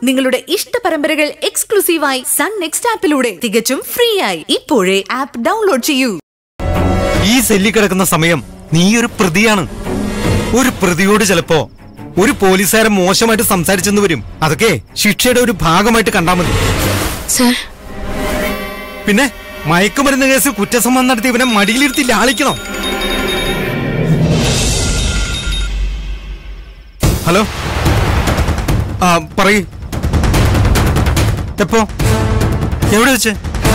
നിങ്ങളുടെ ഇഷ്ട പരമ്പരകൾ എക്സ്ക്ലൂസീവായി സൺ നെക്സ്റ്റ് ആപ്പിലൂടെ തികച്ചും ഫ്രീ ആയി ഇപ്പോഴേ ആപ്പ് ഡൗൺലോഡ് ചെയ്യൂ ഈ സെല്ലി കിടക്കുന്ന സമയം നീ ഒരു പ്രതിയാണ് ഒരു പ്രതിയോട് ചിലപ്പോ ഒരു പോലീസുകാരൻ മോശമായിട്ട് സംസാരിച്ചെന്ന് വരും അതൊക്കെ ശിക്ഷയുടെ ഒരു ഭാഗമായിട്ട് കണ്ടാൽ മതി സർ പിന്നെ മയക്കുമരുന്ന് കേസ് കുറ്റസമ്മതം നടത്തി ഇവനെ മടിയിലിരുത്തി ലാളിക്കണം ഹലോ ആ പറയ് എപ്പോ എവിടെ വെച്ച്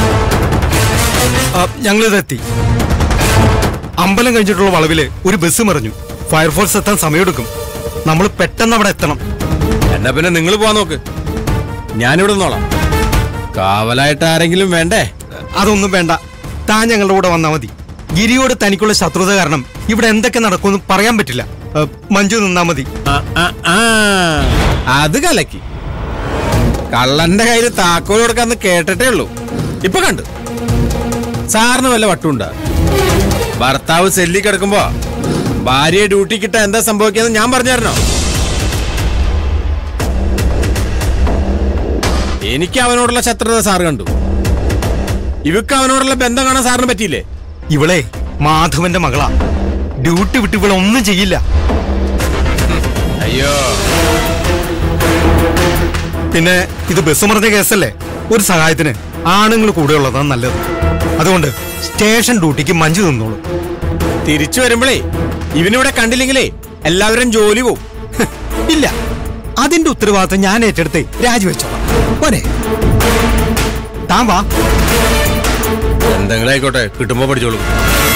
ഞങ്ങളിതെത്തി അമ്പലം കഴിഞ്ഞിട്ടുള്ള വളവില് ഒരു ബസ് മറിഞ്ഞു ഫയർഫോഴ്സ് എത്താൻ സമയമെടുക്കും നമ്മൾ പെട്ടെന്ന് അവിടെ എത്തണം എന്നാ പിന്നെ നിങ്ങൾ പോവാൻ നോക്ക് ഞാനിവിടെ നിന്നോളാം കാവലായിട്ട് ആരെങ്കിലും വേണ്ടേ അതൊന്നും വേണ്ട താൻ ഞങ്ങളുടെ കൂടെ വന്നാൽ മതി ഗിരിയോട് തനിക്കുള്ള ശത്രുത കാരണം ഇവിടെ എന്തൊക്കെ നടക്കുമെന്ന് പറയാൻ പറ്റില്ല ഏ, മഞ്ജു നിന്നാ മതി ആ, ആ, ആ. അത് കലക്കി കള്ളന്റെ കയ്യിൽ താക്കോൽ കൊടുക്കാന്ന് കേട്ടിട്ടേ ഉള്ളൂ ഇപ്പൊ കണ്ടു സാറിന് വല്ല വട്ടുണ്ടാ ഭർത്താവ് സെല്ലി കിടക്കുമ്പോ ഭാര്യയെ ഡ്യൂട്ടി കിട്ടാൻ എന്താ സംഭവിക്കുന്നത് ഞാൻ പറഞ്ഞു തരണോ എനിക്ക് അവനോടുള്ള ശത്രുത സാറ് കണ്ടു ഇവക്ക് അവനോടുള്ള ബന്ധം കാണാൻ സാറിന് പറ്റിയില്ലേ ഇവളെ മാധവന്റെ മകളാ ഡ്യൂട്ടി വിട്ട് ഇവളെ ഒന്നും ചെയ്യില്ല അയ്യോ പിന്നെ ഇത് ബസ് മറിഞ്ഞ കേസല്ലേ ഒരു സഹായത്തിന് ആണുങ്ങൾ കൂടെ ഉള്ളതാണ് നല്ലത് അതുകൊണ്ട് സ്റ്റേഷൻ ഡ്യൂട്ടിക്ക് മഞ്ജു നിന്നോളൂ തിരിച്ചു വരുമ്പോഴേ ഇവനിവിടെ കണ്ടില്ലെങ്കിലേ എല്ലാവരും ജോലി പോവും ഹ്, ഇല്ല അതിന്റെ ഉത്തരവാദിത്വം ഞാൻ ഏറ്റെടുത്ത് രാജിവെച്ചോളാം പോരെ താൻ വാ എന്തെങ്കിലും ആയിക്കോട്ടെ കിട്ടുമ്പോ പഠിച്ചോളൂ